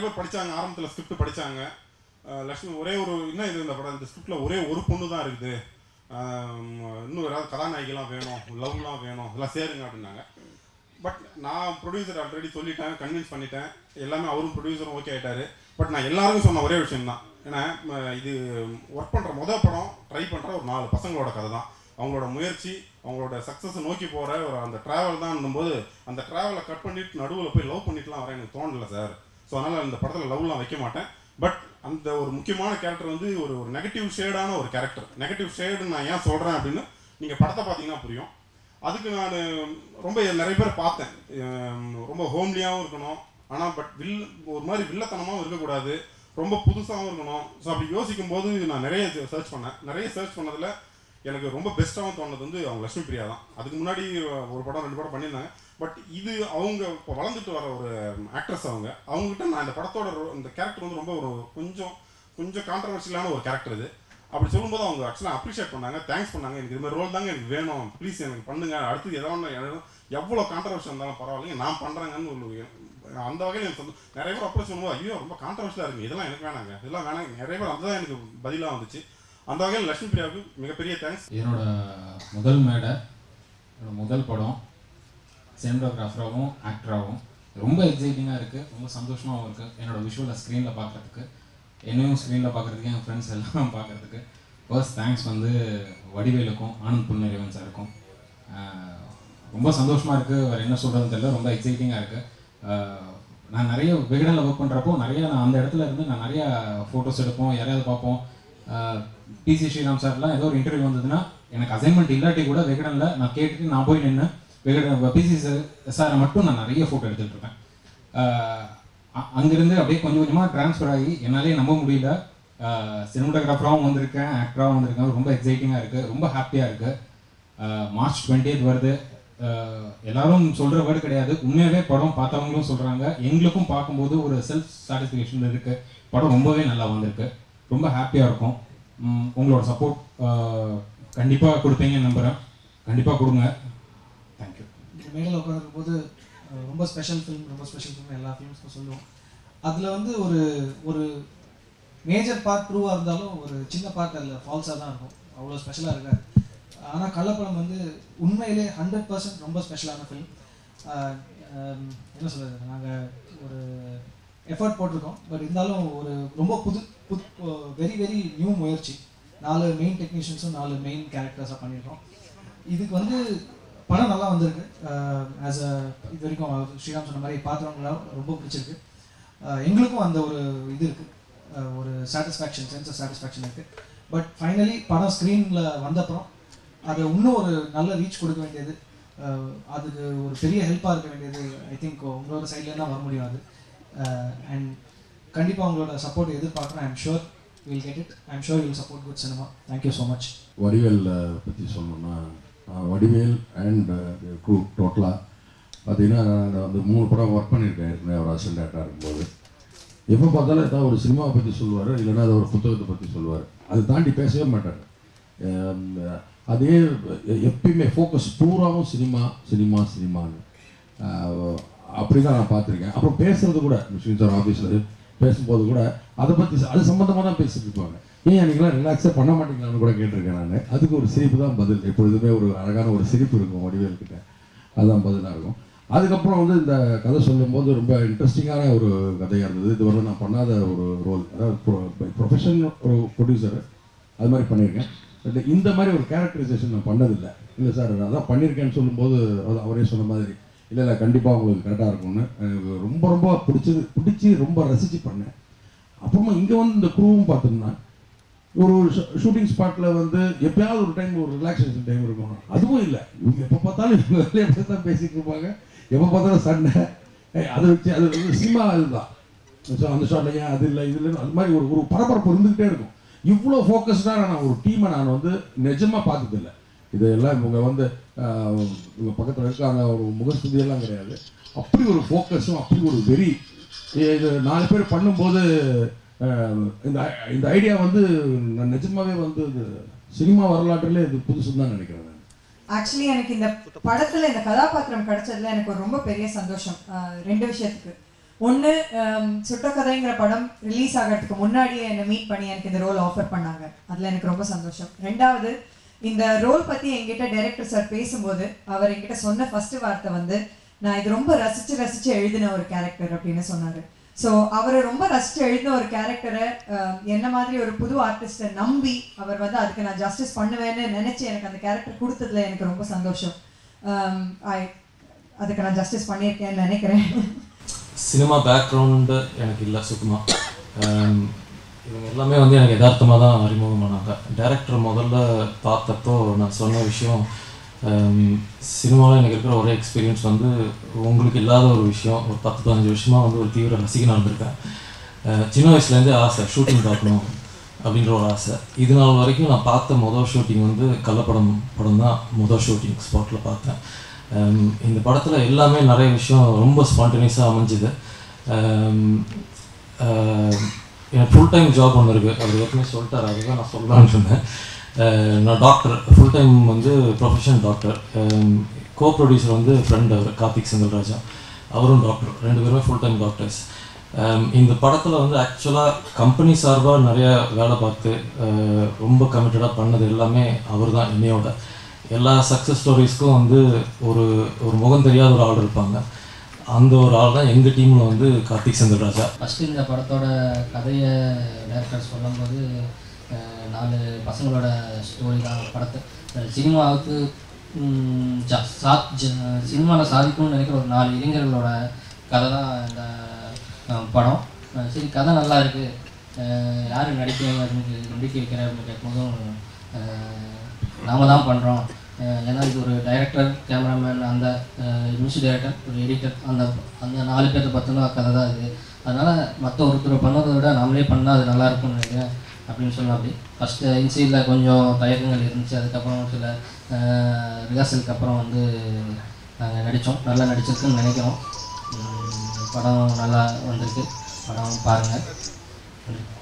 பேர் படிச்சாங்க ஆரம்பத்தில் ஸ்கிரிப்ட் படிச்சாங்க அஹ் லக்ஷ்மி ஒரே ஒரு என்ன இது இந்த படம் இந்த ஸ்கிரிப்டில் ஒரே ஒரு பொண்ணு தான் இருக்குது ஆம், இன்னும் ஏதாவது கதாநாயகிலாம் வேணும் லவ்லாம் வேணும் இதெல்லாம் சேருங்க அப்படின்னாங்க பட் நான் ப்ரொடியூசர் ஆல்ரெடி சொல்லிட்டேன் கன்வின்ஸ் பண்ணிட்டேன் எல்லாமே அவரும் ப்ரொடியூசரும் ஓகே ஆயிட்டாரு பட் நான் எல்லாருக்கும் சொன்ன ஒரே விஷயம் தான் ஏன்னா ம, இது ஒர்க் பண்ணுற மொதல் படம் ட்ரை பண்ணுற ஒரு நாலு பசங்களோட கதை தான் அவங்களோட முயற்சி அவங்களோட சக்ஸஸை நோக்கி போகிற ஒரு அந்த ட்ராவல் தான் போது அந்த ட்ராவலை கட் பண்ணிட்டு நடுவில் போய் லவ் பண்ணிட்டுலாம் வர எனக்கு தோணல சார் ஸோ அதனால் இந்த படத்தில் லவ்லாம் வைக்க மாட்டேன் பட் அந்த ஒரு முக்கியமான கேரக்டர் வந்து ஒரு ஒரு நெகட்டிவ் ஷேடான ஒரு கேரக்டர் நெகட்டிவ் ஷேடுன்னு நான் ஏன் சொல்கிறேன் அப்படின்னு நீங்கள் படத்தை பார்த்தீங்கன்னா புரியும் அதுக்கு நான் ரொம்ப நிறைய பேர் பார்த்தேன் ஹம், ரொம்ப ஹோம்லியாகவும் இருக்கணும் ஆனால் பட் வில் ஒரு மாதிரி வில்லத்தனமாகவும் இருக்கக்கூடாது ரொம்ப புதுசாகவும் இருக்கணும் ஸோ அப்படி யோசிக்கும் போது நான் நிறைய சர்ச் பண்ணேன் நிறைய சர்ச் பண்ணதில் எனக்கு ரொம்ப பெஸ்ட்டாகவும் தோணுது வந்து அவங்க லட்சுமி பிரியா தான் அதுக்கு முன்னாடி ஒரு படம் ரெண்டு படம் பண்ணியிருந்தாங்க பட் இது அவங்க இப்போ வளர்ந்துட்டு வர ஒரு ஆக்ட்ரஸ் அவங்க அவங்ககிட்ட நான் இந்த படத்தோட ro- இந்த கேரக்டர் வந்து ரொம்ப ஒரு கொஞ்சம் கொஞ்சம் கான்ட்ரவர்ஷியலான ஒரு கேரக்டர் இது அப்படி சொல்லும்போது அவங்க ஆக்சுவலாக அப்ரிஷியேட் பண்ணாங்க தேங்க்ஸ் பண்ணாங்க எனக்கு இது மாதிரி ரோல் தாங்க எனக்கு வேணும் ப்ளீஸ் எனக்கு பண்ணுங்க அடுத்து ஏதாவது எவ்வளோ கான்ட்ரவர்ஷி இருந்தாலும் பரவாயில்லைங்க நான் பண்ணுறேங்கன்னு ஒரு அந்த வகையில் எனக்கு சந்தோ- நிறைய பேர் அப்ரோச் பண்ணும்போது ஐயோ ரொம்ப கான்ட்ரவர்ஷியலாக இருக்குங்க இதெல்லாம் எனக்கு வேணாங்க இதெல்லாம் வேணாங்க நிறைய பேர் அதுதான் எனக்கு பதிலாக வந்துச்சு அந்த வகையில் லட்சுமி பிரியாவுக்கு மிகப்பெரிய தேங்க்ஸ் என்னோட முதல் மேடை என்னோட முதல் படம் சினிமோகிராஃபராகவும் ஆக்டராகவும் ரொம்ப எக்ஸைட்டிங்காக இருக்குது ரொம்ப சந்தோஷமாகவும் இருக்குது என்னோட விஷுவலை ஸ்க்ரீனில் பார்க்குறதுக்கு என்னையும் ஸ்க்ரீனில் பார்க்குறதுக்கு என் ஃப்ரெண்ட்ஸ் எல்லாம் பார்க்குறதுக்கு ஃபர்ஸ்ட் தேங்க்ஸ் வந்து வடிவேலுக்கும் ஆனந்த் புன்னறிவன் சாருக்கும் ஆஹ் ரொம்ப சந்தோஷமாக இருக்குது வேறு என்ன சொல்கிறதுன்னு தெரியல ரொம்ப எக்ஸைட்டிங்காக இருக்குது நான் நிறைய விகடனில் ஒர்க் பண்ணுறப்போ நிறைய நான் அந்த இடத்துல இருந்து நான் நிறைய ஃபோட்டோஸ் எடுப்போம் யாரையாவது பார்ப்போம் பிசி ஸ்ரீராம் சார்லாம் ஏதோ ஒரு இன்டர்வியூ வந்ததுன்னா எனக்கு அசைன்மெண்ட் இல்லாட்டி கூட விகடனில் நான் கேட்டுட்டு நான் போய் நின்று விகடன் பிசி சாரை மட்டும் நான் நிறைய ஃபோட்டோ எடுத்துகிட்டு இருப்பேன் ஆஹ் அ- அங்கிருந்து அப்படியே கொஞ்சம் கொஞ்சமாக ட்ரான்ஸ்ஃபர் ஆகி என்னாலே நம்ப முடியல சினிமோட்டோகிராஃபராகவும் வந்திருக்கேன் ஆக்டராகவும் வந்திருக்கேன் ரொம்ப எக்ஸைட்டிங்காக இருக்குது ரொம்ப ஹாப்பியாக இருக்குது மார்ச் டுவெண்ட்டி வருது ஆஹ் எல்லாரும் சொல்கிற வேர்டு கிடையாது உண்மையாகவே படம் பார்த்தவங்களும் சொல்கிறாங்க எங்களுக்கும் பார்க்கும்போது ஒரு செல்ஃப் சாட்டிஸ்ஃபேக்ஷன் இருக்குது படம் ரொம்பவே நல்லா வந்திருக்கு ரொம்ப ஹாப்பியாக இருக்கும் உம் உங்களோட சப்போர்ட் கண்டிப்பாக கொடுப்பீங்கன்னு நம்புகிறேன் கண்டிப்பாக கொடுங்க தேங்க்யூ இந்த மேடையில் உட்காந்துருக்கும் போது அஹ், ரொம்ப ஸ்பெஷல் ஃபிலிம் ரொம்ப ஸ்பெஷல் ஃபிலிம் எல்லா ஃபிலிம்ஸ்க்கும் சொல்லுவோம் அதில் வந்து ஒரு ஒரு மேஜர் பார்ட் ட்ரூவாக இருந்தாலும் ஒரு சின்ன பார்ட் அதில் ஃபால்ஸாக தான் இருக்கும் அவ்வளோ ஸ்பெஷலாக இருக்காது ஆனால் கள்ளப்படம் வந்து உண்மையிலே ஹண்ட்ரட் பர்சன்ட் ரொம்ப ஸ்பெஷலான ஃபிலிம் என்ன சொல்கிறது நாங்கள் ஒரு எஃபர்ட் போட்டிருக்கோம் பட் இருந்தாலும் ஒரு ரொம்ப புது புது வெரி வெரி நியூ முயற்சி நாலு மெயின் டெக்னீஷியன்ஸும் நாலு மெயின் கேரக்டர்ஸாக பண்ணியிருக்கோம் இதுக்கு வந்து படம் நல்லா வந்திருக்கு ஆஸ் அ இது வரைக்கும் ஸ்ரீராம் சொன்ன மாதிரி பார்த்தவங்களாம் ரொம்ப பிடிச்சிருக்கு அஹ் எங்களுக்கும் அந்த ஒரு இது இருக்குது ஒரு சாட்டிஸ்ஃபேக்ஷன் சென்ஸ் ஆஃப் சாட்டிஸ்ஃபேக்ஷன் இருக்குது பட் ஃபைனலி படம் ஸ்க்ரீனில் வந்தப்புறம் அதை இன்னும் ஒரு நல்ல ரீச் கொடுக்க வேண்டியது அஹ் அதுக்கு ஒரு பெரிய ஹெல்ப்பாக இருக்க வேண்டியது ஐ திங்க் உங்களோட சைட்லேருந்து தான் வர முடியும் அது அண்ட் கண்டிப்பாக உங்களோட சப்போர்ட் எதிர்பார்க்குறேன் I'm sure will get it I'm sure will support good cinema thank you so much Vadivel பற்றி சொல்லணும்னா அஹ், வடிவேல் அண்ட் க்ரூ டோட்டலாக பார்த்தீங்கன்னா நான் அந்த மூணு படம் ஒர்க் பண்ணியிருக்கேன் ஏற்கனவே அவர் அசிஸ்டன்ட் டேரக்டராக இருக்கும்போது எப்போ பார்த்தாலும் ஏதாவது ஒரு சினிமாவை பற்றி சொல்லுவார் இல்லைன்னா அதை ஒரு புத்தகத்தை பற்றி சொல்லுவார் அதை தாண்டி பேசவே மாட்டார் அஹ், அதே எ- எப்பயுமே ஃபோக்கஸ் பூராவும் சினிமா சினிமா சினிமான்னு அஹ், அப்படி தான் நான் பார்த்துருக்கேன் அப்புறம் பேசுறது கூட மிஷின் சார் ஆஃபீஸில் பேசும்போது கூட அதை பற்றி அது சம்மந்தமாக தான் பேசிட்டு இருப்பாங்க ஏன் நீங்களாம் ரிலாக்ஸாக பண்ண மாட்டீங்களான்னு கூட கேட்டிருக்கேன் நான் அதுக்கு ஒரு சிரிப்பு தான் பதில் எப்பொழுதுமே ஒரு அழகான ஒரு சிரிப்பு இருக்கும் வடிவேல் கிட்ட அதுதான் பதிலாக இருக்கும் அதுக்கப்புறம் வந்து இந்த கதை சொல்லும்போது ரொம்ப இன்ட்ரெஸ்டிங்கான ஒரு கதையாக இருந்தது இது வந்து நான் பண்ணாத ஒரு ரோல் அதாவது ப்ரொஃபஷன் ஒரு ப்ரொடியூசர் அது மாதிரி பண்ணியிருக்கேன் பட் இந்த மாதிரி ஒரு கேரக்டரைசேஷன் நான் பண்ணதில்லை இல்லை சார் அதான் பண்ணியிருக்கேன்னு சொல்லும்போது அது அவரே சொன்ன மாதிரி இல்லை இல்லை கண்டிப்பாக உங்களுக்கு கரெக்டாக இருக்கும்னு எனக்கு ரொம்ப ரொம்ப பிடிச்சது பிடிச்சி ரொம்ப ரசித்து பண்ணேன் அப்புறமா இங்கே வந்து இந்த குரூவும் பார்த்தோம்னா ஒரு ஷூட்டிங் ஸ்பாட்டில் வந்து எப்பயாவது ஒரு டைம் ஒரு ரிலாக்ஸேஷன் டைம் இருக்கும் அதுவும் இல்லை இவங்க எப்போ பார்த்தாலும் இவங்க வேலையை பற்றி தான் பேசிட்டு இருப்பாங்க எப்போ பார்த்தாலும் சண்டை ஏய், அதை வச்சு அது வந்து சினிமா இதுதான் ஸோ அந்த ஷாட்டில் ஏன் அது இல்லை இது இல்லைன்னு அது மாதிரி ஒரு ஒரு பரபரப்பு இருந்துக்கிட்டே இருக்கும் இவ்வளோ ஃபோக்கஸ்டாக நான் ஒரு டீமை நான் வந்து நிஜமாக பார்த்ததில்லை இதெல்லாம் இவங்க வந்து ஆஹ், இவங்க பக்கத்தில் இருக்காங்க ஒரு முகஸ்துதி எல்லாம் கிடையாது அப்படி ஒரு ஃபோக்கஸும் அப்படி ஒரு வெறி இது நாலு பேர் பண்ணும்போது ஆஹ், இந்த இந்த ஐடியா வந்து நான் நிஜமாவே வந்து இது சினிமா வரலாற்றிலே இது புதுசுன்னு தான் நினைக்கிறேன் நான் ஆக்சுவலி எனக்கு இந்த படத்துல இந்த கதாபாத்திரம் கிடைச்சதுல எனக்கு ஒரு ரொம்ப பெரிய சந்தோஷம் ஆஹ் ரெண்டு விஷயத்துக்கு ஒன்று சுட்ட கதைங்கிற படம் ரிலீஸ் ஆகிறதுக்கு முன்னாடியே என்னை மீட் பண்ணி எனக்கு இந்த ரோல் ஆஃபர் பண்ணாங்க அதில் எனக்கு ரொம்ப சந்தோஷம் ரெண்டாவது இந்த ரோல் பற்றி என்கிட்ட டைரக்டர் சார் பேசும்போது அவர் என்கிட்ட சொன்ன ஃபர்ஸ்ட் வார்த்தை வந்து நான் இது ரொம்ப ரசித்து ரசித்து எழுதின ஒரு கேரக்டர் அப்படின்னு சொன்னார் ஸோ அவர் ரொம்ப ரசித்து எழுதின ஒரு கேரக்டரை என்ன மாதிரி ஒரு புது ஆர்டிஸ்ட்டை நம்பி அவர் வந்து அதுக்கு நான் ஜஸ்டிஸ் பண்ணுவேன்னு நினச்சி எனக்கு அந்த கேரக்டர் கொடுத்ததுல எனக்கு ரொம்ப சந்தோஷம் ஐ அதுக்கு நான் ஜஸ்டிஸ் பண்ணியிருக்கேன்னு நினைக்கிறேன் சினிமா பேக்ரவுண்டு எனக்கு இல்லை சுத்தமாக இவங்க எல்லாமே வந்து எனக்கு யதார்த்தமாக தான் அறிமுகமானாங்க டேரக்டர் முதல்ல பார்த்தப்போ நான் சொன்ன விஷயம் சினிமாவில் எனக்கு இருக்கிற ஒரே எக்ஸ்பீரியன்ஸ் வந்து உங்களுக்கு இல்லாத ஒரு விஷயம் ஒரு பத்து பதினஞ்சு வருஷமாக வந்து ஒரு தீவிர ரசிகனாக இருந்திருக்கேன் அஹ் சின்ன வயசுலேருந்தே ஆசை ஷூட்டிங் பார்க்கணும் அப்படின்ற ஒரு ஆசை இது நாள் வரைக்கும் நான் பார்த்த மொதல் ஷூட்டிங் வந்து கள்ளப்படம் படம் தான் மொதல் ஷூட்டிங் ஸ்பாட்டில் பார்த்தேன் அம், இந்த படத்தில் எல்லாமே நிறைய விஷயம் ரொம்ப ஸ்பான்டேனியஸாக அமைஞ்சுது அம், அஹ், எனக்கு ஃபுல் டைம் ஜாப் ஒன்று இருக்குது அவர் ஏற்கனவே சொல்லிட்டார் அதுதான் நான் சொல்லலாம்னு இருந்தேன் அஹ், நான் டாக்டர் ஃபுல் டைம் வந்து ப்ரொஃபஷன் டாக்டர் கோ ப்ரொடியூசர் வந்து ஃப்ரெண்ட் அவர் கார்த்திக் செந்தில்ராஜா அவரும் டாக்டர் ரெண்டு பேருமே ஃபுல் டைம் டாக்டர்ஸ் இந்த படத்தில் வந்து ஆக்சுவலாக கம்பெனி சார்பாக நிறைய வேலை பார்த்து அஹ், ரொம்ப கமிட்டடாக பண்ணது எல்லாமே அவர் தான் என்னையோட எல்லா சக்ஸஸ் ஸ்டோரிஸ்க்கும் வந்து ஒரு ஒரு முகம் தெரியாத ஒரு ஆள் இருப்பாங்க அந்த ஒரு ஆள் தான் எங்கள் டீமில் வந்து கார்த்திக் செந்தில்ராஜா ஃபஸ்ட்டு இந்த படத்தோட கதையை டேரக்டர் சொல்லும்போது அஹ், நாலு பசங்களோட ஸ்டோரி தான் படத்தை அஹ், சினிமாவுக்கு ம், ஜா சா சினிமாவில் சாதிக்கணும்னு நினைக்கிற ஒரு நாலு இளைஞர்களோட கதை தான் இந்த அஹ், படம் அஹ், சரி கதை நல்லா இருக்குது யார் நடிக்க நடிக்க வைக்கிற அப்படின்னு கேட்கும்போதும் அஹ், நாம தான் பண்ணுறோம் ஏன்னா இது ஒரு டைரக்டர் கேமராமேன் அந்த மியூசிக் டைரக்டர் ஒரு எடிட்டர் அந்த அந்த நாலு பேர்த்த பற்றின கதை தான் இது அதனால் மற்ற ஒருத்தர் பண்ணதை விட நாமளே பண்ணால் அது நல்லா இருக்கும்னு நினைக்கிறேன் அப்படின்னு சொன்னா அப்படி ஃபஸ்ட்டு இன்சைடில் கொஞ்சம் தயக்கங்கள் இருந்துச்சு அதுக்கப்புறம் சில ரிஹர்சலுக்கு அப்புறம் வந்து நாங்கள் நடித்தோம் நல்லா நடிச்சிருக்குன்னு நினைக்கிறோம் உம், படம் நல்லா வந்திருக்கு படம் பாருங்கள்